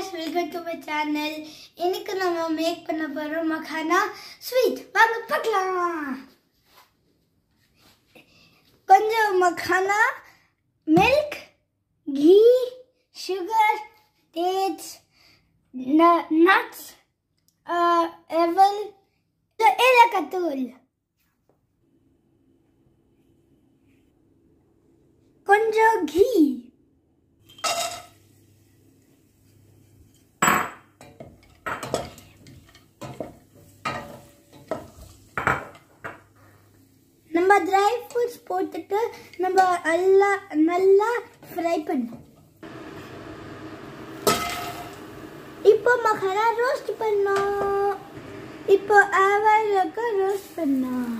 guys, welcome to my channel. இன்னைக்கு நம்ம make பண்ண போறோம் மக்கானா ஸ்வீட் வாங்க பார்க்கலாம் கொஞ்சம் makhana milk ghee sugar dates nuts எவல் ஏலக்கத்தூள் கொஞ்சம் கீ நம்ம ட்ரை ஃப்ரூட்ஸ் போட்டுட்டு நம்ம நல்லா நல்லா ஃப்ரை பண்ணோம் இப்போ மகாரா ரோஸ்ட் பண்ணோம் இப்போ அவளுக்கு ரோஸ்ட் பண்ணோம்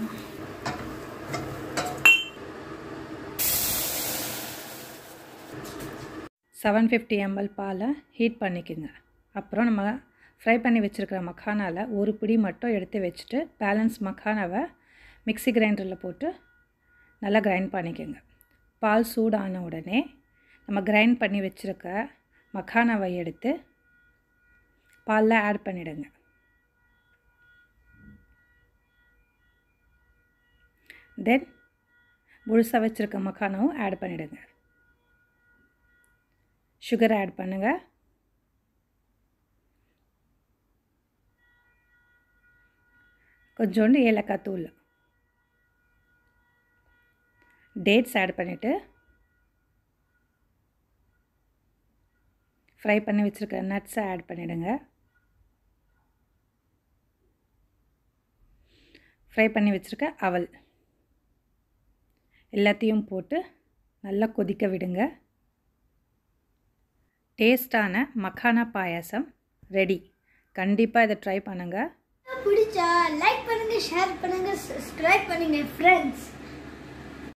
செவன் ஃபிஃப்டி எம்எல் பாலை ஹீட் பண்ணிக்கோங்க அப்புறம் நம்ம ஃப்ரை பண்ணி வச்சுருக்கிற மக்கானாவில் ஒரு பிடி மட்டும் எடுத்து வச்சுட்டு பேலன்ஸ் மக்கானாவை மிக்ஸி கிரைண்டரில் போட்டு நல்லா கிரைண்ட் பண்ணிக்கோங்க பால் சூடான உடனே நம்ம கிரைண்ட் பண்ணி வச்சுருக்க மக்கானாவை எடுத்து பாலில் ஆட் பண்ணிவிடுங்க தென் முழுசாக வச்சுருக்க மக்கானாவும் ஆட் பண்ணிவிடுங்க சுகர் ஆட் பண்ணுங்கள் கொஞ்சோண்டு ஏலக்காய் தூள் டேட்ஸ் ஆட் பண்ணிவிட்டு ஃப்ரை பண்ணி வச்சுருக்க நட்ஸை ஆட் பண்ணிவிடுங்க ஃப்ரை பண்ணி வச்சுருக்க அவல் எல்லாத்தையும் போட்டு நல்லா கொதிக்க விடுங்க டேஸ்டான மக்கானா பாயாசம் ரெடி கண்டிப்பாக இதை ட்ரை பண்ணுங்கள் பிடிச்சா லைக் பண்ணுங்க ஷேர் பண்ணுங்க சப்ஸ்கிரைப் பண்ணுங்க ஃப்ரெண்ட்ஸ்